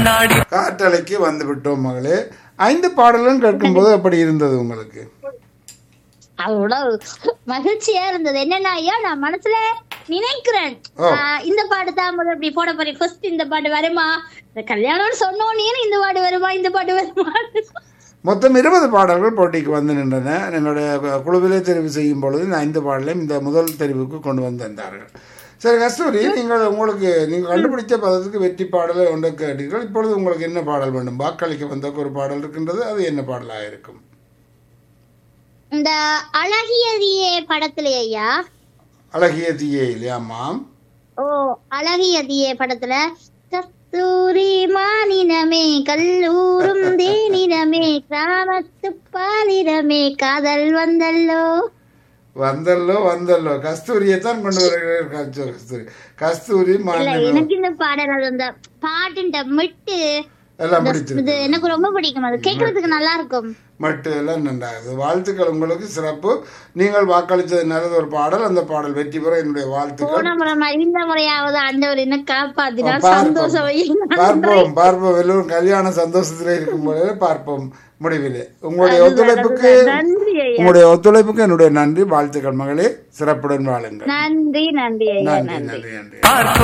கண்ணாடி காற்றலைக்கு வந்து விட்டோம் மகளே ஐந்து பாடலும் கேட்கும்போது அப்படி இருந்தது உங்களுக்கு அதோட மகிழ்ச்சியா இருந்தது என்னன்னா ஐயா நான் மனசுல நினைக்கிறேன் ஓ. ஆஹ் இந்த பாட்டு தான் முதல்ல இப்படி போட போறேன் ஃபர்ஸ்ட் இந்த பாட்டு வருமா இந்த கல்யாணம்னு சொன்னோன்னே இந்த பாட்டு வருமா இந்த பாட்டு வருமா மொத்தம் இருபது பாடல்கள் போட்டிக்கு வந்து நின்றன எங்களுடைய குழுவிலே தெரிவு செய்யும் பொழுது இந்த ஐந்து பாடலையும் இந்த முதல் தெரிவுக்கு கொண்டு வந்து தந்தார்கள் சரி கஸ்தூரி நீங்கள் உங்களுக்கு நீங்கள் கண்டுபிடிச்ச பதத்துக்கு வெற்றி பாடலை ஒன்று கேட்டீர்கள் இப்பொழுது உங்களுக்கு என்ன பாடல் வேண்டும் வாக்களிக்க வந்த ஒரு பாடல் இருக்கின்றது அது என்ன பாடலாக இருக்கும் இந்த அழகியதியே படத்துல ஐயா அழகிய தீயே இல்லையாமாம் ஓ அழகியதியே படத்துல கஸ்தூரி மானினமே கல்லூரும் தேனினமே கிராமத்து பாலினமே காதல் வந்தல்லோ வந்தல்லோ வந்தல்லோ கஸ்தூரியை தான் கொண்டு வருகிறார் கஸ்தூரி கஸ்தூரி இல்ல மாநிலம் எனக்கு இந்த பாடல் அது அந்த பாட்டுன்ற மிட்டு எல்லாம் இது பிடிச்சிருக்கு எனக்கு ரொம்ப பிடிக்கும் அது கேக்குறதுக்கு நல்லா இருக்கும் மட்டு எல்லாம் நன்றாகுது வாழ்த்துக்கள் உங்களுக்கு சிறப்பு நீங்கள் வாக்களித்தது நல்லது ஒரு பாடல் அந்த பாடல் வெற்றி பெற என்னுடைய வாழ்த்துக்கள் போன முறை மாதிரி இந்த முறையாவது ஆண்டவர் என்ன காப்பாத்தினா பார்ப்போம். சந்தோஷம் வையுங்க. பார்ப்போம் பார்ப்போம் எல்லோரும் கல்யாண சந்தோஷத்திலே இருக்கும் பொழுது பார்ப்போம் முடிவிலே உங்களுடைய ஒத்துழைப்புக்கு நன்றி ஐயா உங்களுடைய ஒத்துழைப்புக்கு என்னுடைய நன்றி வாழ்த்துக்கள் மகளே சிறப்புடன் வாழுங்கள் நன்றி நன்றி ஐயா நன்றி நன்றி நன்றி நன்றி பார்க்கும்